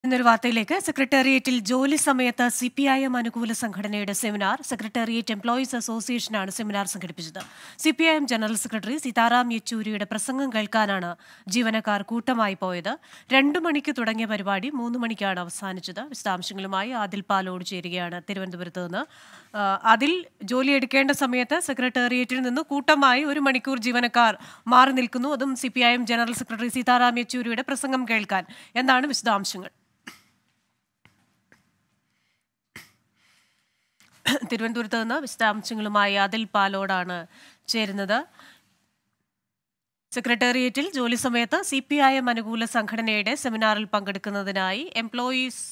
എന്നൊരു വാർത്തയിലേക്ക് സെക്രട്ടേറിയറ്റിൽ ജോലി സമയത്ത് സി പി ഐ എം അനുകൂല സംഘടനയുടെ സെമിനാർ സെക്രട്ടേറിയറ്റ് എംപ്ലോയീസ് അസോസിയേഷനാണ് സെമിനാർ സംഘടിപ്പിച്ചത് C P I M general secretary Sitaram യെച്ചൂരിയുടെ പ്രസംഗം കേൾക്കാനാണ് ജീവനക്കാർ കൂട്ടമായി പോയത് രണ്ടു മണിക്ക് തുടങ്ങിയ പരിപാടി മൂന്ന് മണിക്കാണ് അവസാനിച്ചത് വിശദാംശങ്ങളുമായി ആദിൽ പാലോട് ചേരുകയാണ് തിരുവനന്തപുരത്ത് നിന്ന് ആ, അതിൽ ജോലി എടുക്കേണ്ട സമയത്ത് സെക്രട്ടേറിയറ്റിൽ നിന്ന് കൂട്ടമായി ഒരു മണിക്കൂർ ജീവനക്കാർ മാറി നിൽക്കുന്നു അതും C P I M general secretary Sitaram യെച്ചൂരിയുടെ പ്രസംഗം കേൾക്കാൻ എന്താണ് വിശദാംശങ്ങൾ തിരുവനന്തപുരത്ത് നിന്ന് വിശദാംശങ്ങളുമായി അതിൽ പാലോടാണ് ചേരുന്നത് സെക്രട്ടേറിയറ്റിൽ ജോലി സമയത്ത് സി പി ഐ എം അനുകൂല സംഘടനയുടെ സെമിനാറിൽ പങ്കെടുക്കുന്നതിനായി എംപ്ലോയീസ്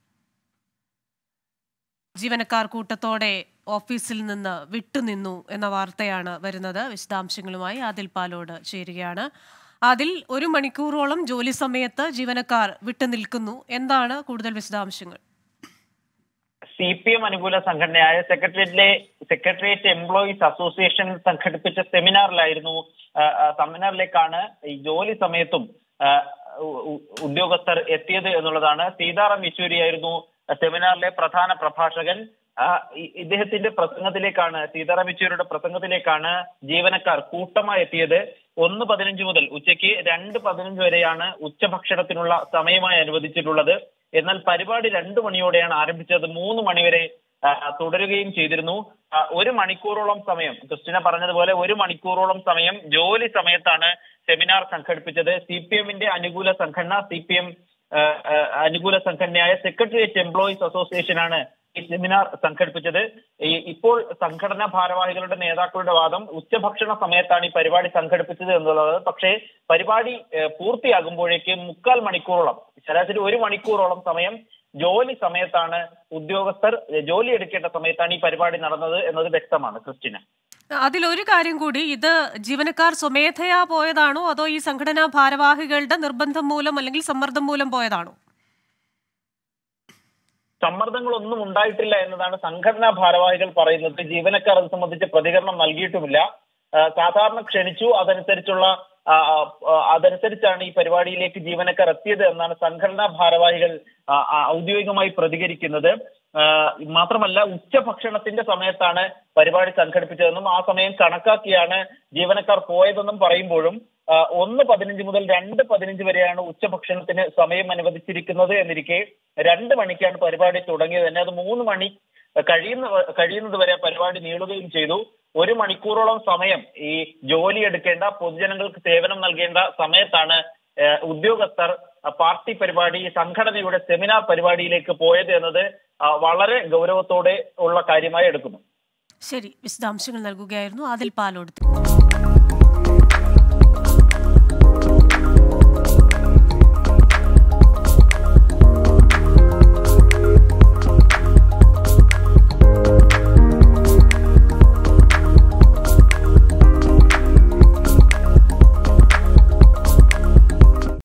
ജീവനക്കാർ കൂട്ടത്തോടെ ഓഫീസിൽ നിന്ന് വിട്ടുനിന്നു എന്ന വാർത്തയാണ് വരുന്നത് വിശദാംശങ്ങളുമായി ആദിൽ പാലോട് ചേരുകയാണ് അതിൽ ഒരു മണിക്കൂറോളം ജോലി സമയത്ത് ജീവനക്കാർ വിട്ടുനിൽക്കുന്നു എന്താണ് കൂടുതൽ വിശദാംശങ്ങൾ സി പി എം അനുകൂല സംഘടനയായ സെക്രട്ടേറിയറ്റിലെ സെക്രട്ടേറിയറ്റ് എംപ്ലോയീസ് അസോസിയേഷൻ സംഘടിപ്പിച്ച സെമിനാറിലായിരുന്നു ആ, ആ, സെമിനാറിലേക്കാണ് ഈ ജോലി സമയത്തും ആ, ഉ- ഉ- ഉദ്യോഗസ്ഥർ എത്തിയത് എന്നുള്ളതാണ് സീതാറാം യെച്ചൂരിയായിരുന്നു സെമിനാറിലെ പ്രധാന പ്രഭാഷകൻ ആ, ഇ- ഇദ്ദേഹത്തിന്റെ പ്രസംഗത്തിലേക്കാണ് സീതാറാം യെച്ചൂരിയുടെ പ്രസംഗത്തിലേക്കാണ് ജീവനക്കാർ കൂട്ടമായി എത്തിയത് ഒന്ന് പതിനഞ്ച് മുതൽ ഉച്ചയ്ക്ക് രണ്ട് പതിനഞ്ച് വരെയാണ് ഉച്ചഭക്ഷണത്തിനുള്ള സമയമായി അനുവദിച്ചിട്ടുള്ളത് എന്നാൽ പരിപാടി രണ്ടു മണിയോടെയാണ് ആരംഭിച്ചത് മൂന്ന് മണിവരെ ആ, തുടരുകയും ചെയ്തിരുന്നു ആ, ഒരു മണിക്കൂറോളം സമയം ക്രിസ്റ്റിന പറഞ്ഞതുപോലെ ഒരു മണിക്കൂറോളം സമയം ജോലി സമയത്താണ് സെമിനാർ സംഘടിപ്പിച്ചത് സി പി എമ്മിന്റെ അനുകൂല സംഘടന സി പി എം അനുകൂല സംഘടനയായ സെക്രട്ടേറിയറ്റ് എംപ്ലോയീസ് അസോസിയേഷനാണ് ഈ സെമിനാർ സംഘടിപ്പിച്ചത് ഈ ഇപ്പോൾ സംഘടനാ ഭാരവാഹികളുടെ നേതാക്കളുടെ വാദം ഉച്ചഭക്ഷണ സമയത്താണ് ഈ പരിപാടി സംഘടിപ്പിച്ചത് എന്നുള്ളത് പക്ഷേ പരിപാടി ഏഹ്, പൂർത്തിയാകുമ്പോഴേക്ക് മുക്കാൽ മണിക്കൂറോളം ശരാശരി ഒരു മണിക്കൂറോളം സമയം ജോലി സമയത്താണ് ഉദ്യോഗസ്ഥർ ജോലി എടുക്കേണ്ട സമയത്താണ് ഈ പരിപാടി നടന്നത് എന്നത് വ്യക്തമാണ് ക്രിസ്റ്റിന അതിലൊരു കാര്യം കൂടി ഇത് ജീവനക്കാർ സ്വമേധയാ പോയതാണോ അതോ ഈ സംഘടനാ ഭാരവാഹികളുടെ നിർബന്ധം മൂലം അല്ലെങ്കിൽ സമ്മർദ്ദം മൂലം പോയതാണോ സമ്മർദ്ദങ്ങളൊന്നും ഉണ്ടായിട്ടില്ല എന്നതാണ് സംഘടനാ ഭാരവാഹികൾ പറയുന്നത് ജീവനക്കാർ അത് സംബന്ധിച്ച് പ്രതികരണം നൽകിയിട്ടുമില്ല ആ, സാധാരണ ക്ഷണിച്ചു അതനുസരിച്ചുള്ള ആ, ആ, അതനുസരിച്ചാണ് ഈ പരിപാടിയിലേക്ക് ജീവനക്കാർ എത്തിയത് എന്നാണ് സംഘടനാ ഭാരവാഹികൾ ആ, ആ, ഔദ്യോഗികമായി പ്രതികരിക്കുന്നത് ആ, മാത്രമല്ല ഉച്ചഭക്ഷണത്തിന്റെ സമയത്താണ് പരിപാടി സംഘടിപ്പിച്ചതെന്നും ആ സമയം കണക്കാക്കിയാണ് ജീവനക്കാർ പോയതെന്നും പറയുമ്പോഴും ആ, ഒന്ന് പതിനഞ്ച് മുതൽ രണ്ട് പതിനഞ്ച് വരെയാണ് ഉച്ചഭക്ഷണത്തിന് സമയം അനുവദിച്ചിരിക്കുന്നത് എന്നിരിക്കെ രണ്ട് മണിക്കാണ് പരിപാടി തുടങ്ങിയത് തന്നെ അത് മൂന്ന് മണി കഴിയുന്ന കഴിയുന്നത് വരെ പരിപാടി നീളുകയും ചെയ്തു ഒരു മണിക്കൂറോളം സമയം ഈ ജോലി എടുക്കേണ്ട പൊതുജനങ്ങൾക്ക് സേവനം നൽകേണ്ട സമയത്താണ് ഏഹ്, ഉദ്യോഗസ്ഥർ ആ, പാർട്ടി പരിപാടി സംഘടനയുടെ സെമിനാർ പരിപാടിയിലേക്ക് പോയത് എന്നത് ആ, വളരെ ഗൗരവത്തോടെ ഉള്ള കാര്യമായി എടുക്കുന്നു ശരി വിശദാംശങ്ങൾ നൽകുകയായിരുന്നു അതിൽ പാലോട്